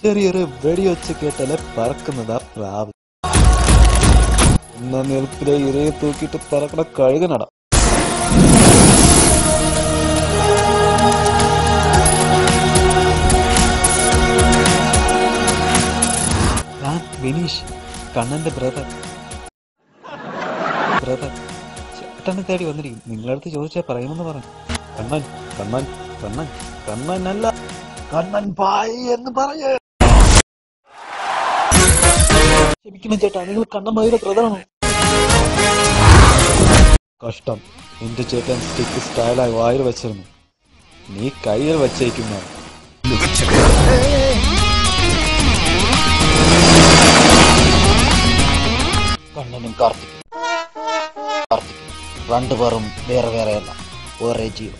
ചെറിയൊരു വെടിയൊച്ച കേട്ടാലെ പറക്കുന്നതാ പ്രാവ് എന്ന നെൽപ്പിലെ ഇരയെ തൂക്കിയിട്ട് പറക്കണ കഴുകനട ഞാൻ വിനീഷ് കണ്ണന്റെ ബ്രദർ ബ്രദർ ചേട്ടനെ തേടി വന്നിരിക്കും നിങ്ങളടുത്ത് ചോദിച്ചാൽ പറയുമെന്ന് പറഞ്ഞു കണ്ണൻ കണ്ണൻ കണ്ണൻ കണ്ണൻ അല്ല കണ്ണൻ ബായ് എന്ന് പറയേ ക്ഷമിക്കണം ചേട്ടാ നിങ്ങൾ കണ്ണന്മാരുടെ ബ്രദറാണോ കഷ്ടം എന്റെ ചേട്ടൻ സ്റ്റിക്ക് സ്റ്റൈലായി വായിൽ വെച്ചിരുന്നു നീ കയ്യിൽ വെച്ചേക്കുന്ന കണ്ണനും കാർത്തിക് കാർത്തിക് രണ്ടുപേരും വേറെ വേറെയല്ല ഒരേ ജീവൻ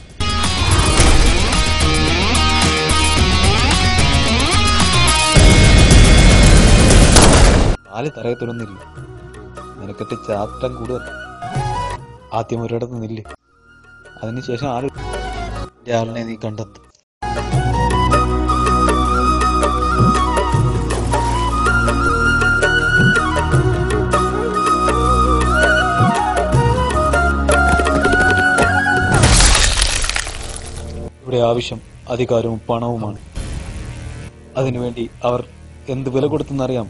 കാല് തറയെ തുറന്നില്ല നിനക്കിട്ട് ചാത്തം കൂടുതൽ ആദ്യം ഒരിടത്ത് നില്ല് അതിനുശേഷം ആള് ആളിനെ നീ കണ്ടെത്തും ഇവിടെ ആവശ്യം അധികാരവും പണവുമാണ് അതിനുവേണ്ടി അവർ എന്ത് വില കൊടുത്തെന്നറിയാം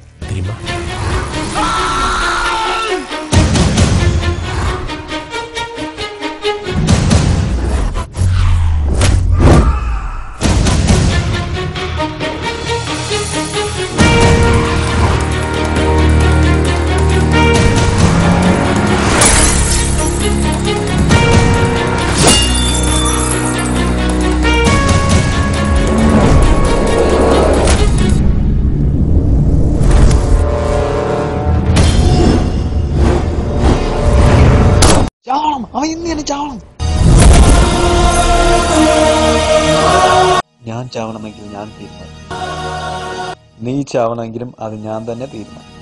ചാവണം അവൻ ഇന്ന് തന്നെ ചാവണം ഞാൻ ചാവണമെങ്കിൽ ഞാൻ തീരുമാനം നീ ചാവണമെങ്കിലും അത് ഞാൻ തന്നെ തീരുമാനം